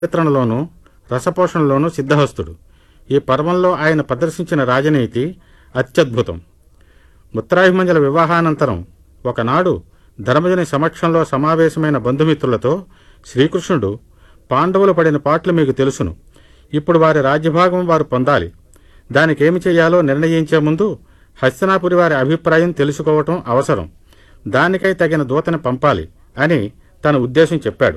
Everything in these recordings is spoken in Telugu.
చిత్రణలోనూ రసపోషణలోనూ సిద్ధహస్తుడు ఈ పర్వంలో ఆయన ప్రదర్శించిన రాజనీతి అత్యద్భుతం ముత్తరాభిమంజల వివాహానంతరం ఒకనాడు ధర్మజుని సమక్షంలో సమావేశమైన బంధుమిత్రులతో శ్రీకృష్ణుడు పాండవులు పడిన పాటలు మీకు తెలుసును ఇప్పుడు వారి రాజ్యభాగం వారు పొందాలి దానికేమి చేయాలో నిర్ణయించే ముందు హస్తినాపురి వారి అభిప్రాయం తెలుసుకోవటం అవసరం దానికై తగిన దూతని పంపాలి అని తన ఉద్దేశం చెప్పాడు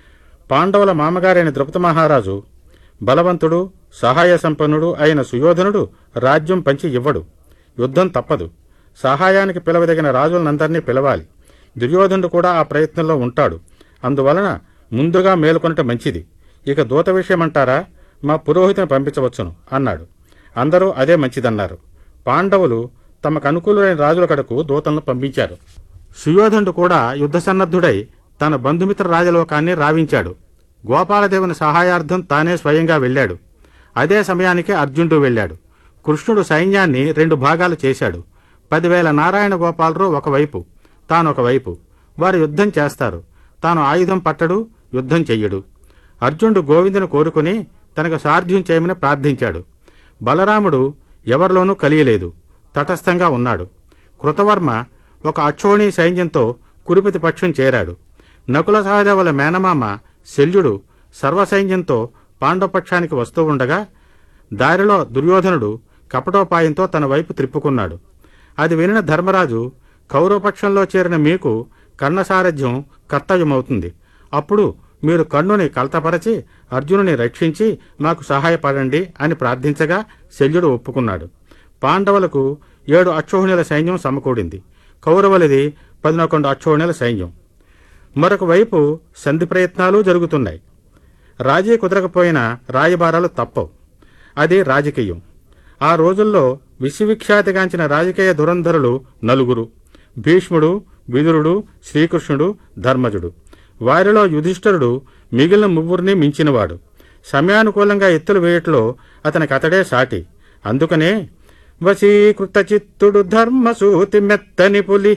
పాండవుల మామగారైన ద్రౌపద మహారాజు బలవంతుడు సహాయ సంపన్నుడు అయిన సుయోధనుడు రాజ్యం పంచి ఇవ్వడు యుద్ధం తప్పదు సహాయానికి పిలవదగిన రాజులనందరినీ పిలవాలి దుర్యోధనుడు కూడా ఆ ప్రయత్నంలో ఉంటాడు అందువలన ముందుగా మేలుకొనట మంచిది ఇక దూత విషయమంటారా మా పురోహితుని పంపించవచ్చును అన్నాడు అందరూ అదే మంచిదన్నారు పాండవులు తమకు అనుకూలమైన రాజుల కడకు దూతలను పంపించారు సుయోధనుడు కూడా యుద్ధ సన్నద్ధుడై తన బంధుమిత్ర రాజలోకాన్ని రావించాడు గోపాలదేవుని సహాయార్థం తానే స్వయంగా వెళ్ళాడు అదే సమయానికి అర్జునుడు వెళ్ళాడు కృష్ణుడు సైన్యాన్ని రెండు భాగాలు చేశాడు పదివేల నారాయణ గోపాలరు ఒకవైపు తాను ఒకవైపు వారు యుద్ధం చేస్తారు తాను ఆయుధం పట్టడు యుద్ధం చెయ్యడు అర్జునుడు గోవిందుని కోరుకుని తనకు సాధ్యం చేయమని ప్రార్థించాడు బలరాముడు ఎవరిలోనూ కలియలేదు తటస్థంగా ఉన్నాడు కృతవర్మ ఒక అక్షోణి సైన్యంతో కురుపతి పక్షం చేరాడు నకుల సహదేవుల మేనమామ శల్యుడు సర్వసైన్యంతో పాండవపక్షానికి వస్తూ ఉండగా దారిలో దుర్యోధనుడు కపటోపాయంతో తన వైపు త్రిప్పుకున్నాడు అది వినిన ధర్మరాజు కౌరవపక్షంలో చేరిన మీకు కర్ణసారథ్యం కర్తవ్యమవుతుంది అప్పుడు మీరు కన్నుని కలతపరచి అర్జునుని రక్షించి మాకు సహాయపడండి అని ప్రార్థించగా శల్యుడు ఒప్పుకున్నాడు పాండవులకు ఏడు అక్షోహిణుల సైన్యం సమకూడింది కౌరవులది పదినొకొండు అక్షోహిణుల సైన్యం మరొక వైపు సంధి ప్రయత్నాలు జరుగుతున్నాయి రాజీ కుదరకపోయినా రాయబారాలు తప్పవు అది రాజకీయం ఆ రోజుల్లో విశ్వవిఖ్యాతిగాంచిన రాజకీయ దురంధరులు నలుగురు భీష్ముడు విదురుడు శ్రీకృష్ణుడు ధర్మజుడు వారిలో యుధిష్ఠరుడు మిగిలిన ముగ్గురిని మించినవాడు సమయానుకూలంగా ఎత్తులు వేయట్లో అతనికి అతడే సాటి అందుకనే వశీకృత చిత్తుడు ధర్మసూతి మెత్తని పులి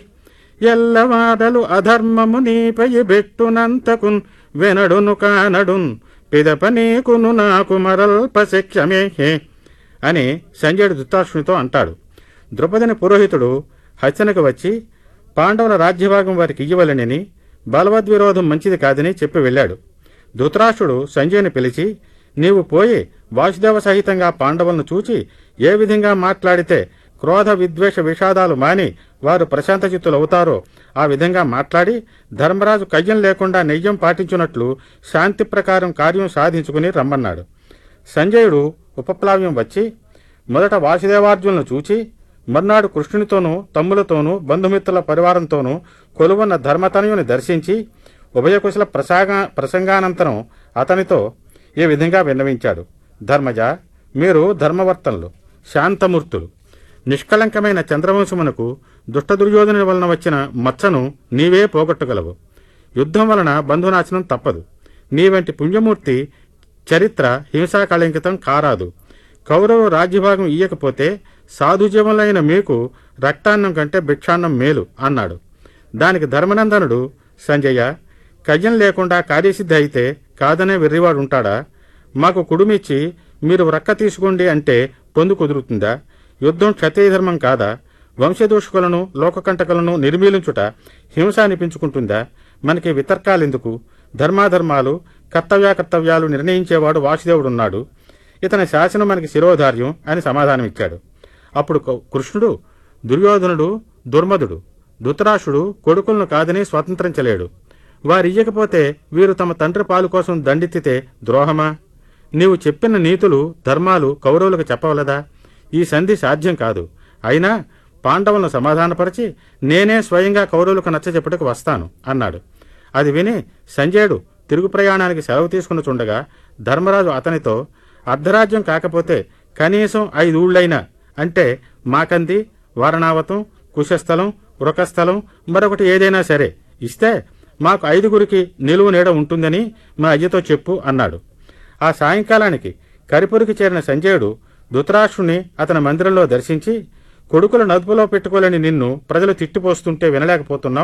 ఎల్లవాడలు అధర్మము నీపై బెట్టునంతకున్ వెనడును కానడున్ పిదప నీకును నాకు మరల్ప శిక్షమే హే అని సంజయుడు ధృతరాష్ట్రునితో అంటాడు ద్రుపదిని పురోహితుడు హస్తినకు వచ్చి పాండవుల రాజ్యభాగం వారికి ఇయ్యవలనని బలవద్విరోధం మంచిది కాదని చెప్పి వెళ్ళాడు ధృతరాష్ట్రుడు సంజయుని పిలిచి నీవు పోయి వాసుదేవ సహితంగా పాండవులను చూచి ఏ విధంగా మాట్లాడితే క్రోధ విద్వేష విషాదాలు మాని వారు ప్రశాంత చిత్తులవుతారో ఆ విధంగా మాట్లాడి ధర్మరాజు కయ్యం లేకుండా నెయ్యం పాటించున్నట్లు శాంతి ప్రకారం కార్యం సాధించుకుని రమ్మన్నాడు సంజయుడు ఉపప్లావ్యం వచ్చి మొదట వాసుదేవార్జునులను చూచి మర్నాడు కృష్ణునితోనూ తమ్ములతోనూ బంధుమిత్రుల పరివారంతోనూ కొలువున్న ధర్మతనయుని దర్శించి ఉభయకుశల ప్రసాగా ప్రసంగానంతరం అతనితో ఈ విధంగా విన్నవించాడు ధర్మజ మీరు ధర్మవర్తనులు శాంతమూర్తులు నిష్కళంకమైన చంద్రవంశమునకు దుష్ట దుర్యోధనుని వలన వచ్చిన మచ్చను నీవే పోగొట్టగలవు యుద్ధం వలన బంధునాశనం తప్పదు నీ వంటి పుణ్యమూర్తి చరిత్ర హింసాకళంకితం కారాదు కౌరవ రాజ్యభాగం ఇయ్యకపోతే సాధుజీవులైన మీకు రక్తాన్నం కంటే భిక్షాన్నం మేలు అన్నాడు దానికి ధర్మనందనుడు సంజయ కయ్యం లేకుండా కార్యసిద్ధి అయితే కాదనే వెర్రివాడు ఉంటాడా మాకు కుడుమిచ్చి మీరు రక్క తీసుకోండి అంటే పొందు కుదురుతుందా యుద్ధం క్షత్రియ ధర్మం కాదా వంశదూషకులను లోకకంటకులను నిర్మీలించుట హింస అనిపించుకుంటుందా మనకి వితర్కాలెందుకు ధర్మాధర్మాలు కర్తవ్యాకర్తవ్యాలు నిర్ణయించేవాడు వాసుదేవుడున్నాడు ఇతని శాసనం మనకి శిరోధార్యం అని సమాధానమిచ్చాడు అప్పుడు కౌ- కృష్ణుడు దుర్యోధనుడు దుర్మదుడు ధృతరాష్ట్రుడు కొడుకులను కాదని స్వతంత్రించలేడు వారియ్యకపోతే వీరు తమ తండ్రి పాలు కోసం దండెత్తితే ద్రోహమా నీవు చెప్పిన నీతులు ధర్మాలు కౌరవులకు చెప్పవలదా ఈ సంధి సాధ్యం కాదు అయినా పాండవులను సమాధానపరిచి నేనే స్వయంగా కౌరవులకు నచ్చజెప్పుటకు వస్తాను అన్నాడు అది విని సంజయుడు తిరుగు ప్రయాణానికి సెలవు తీసుకుని చుండగా ధర్మరాజు అతనితో అర్ధరాజ్యం కాకపోతే కనీసం ఐదు ఊళ్ళైనా అంటే మాకంది వారణావతం కుశస్థలం వృకస్థలం మరొకటి ఏదైనా సరే ఇస్తే మాకు ఐదుగురికి నిలువు నీడ ఉంటుందని మా అయ్యతో చెప్పు అన్నాడు ఆ సాయంకాలానికి కరిపురికి చేరిన సంజయుడు ధృతరాష్ట్రుని అతని మందిరంలో దర్శించి కొడుకులు నదుపులో పెట్టుకోలేని నిన్ను ప్రజలు తిట్టిపోస్తుంటే వినలేకపోతున్నాం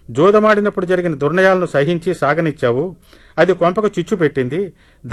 జోదమాడినప్పుడు జరిగిన దుర్నయాలను సహించి సాగనిచ్చావు అది కొంపకు చిచ్చు పెట్టింది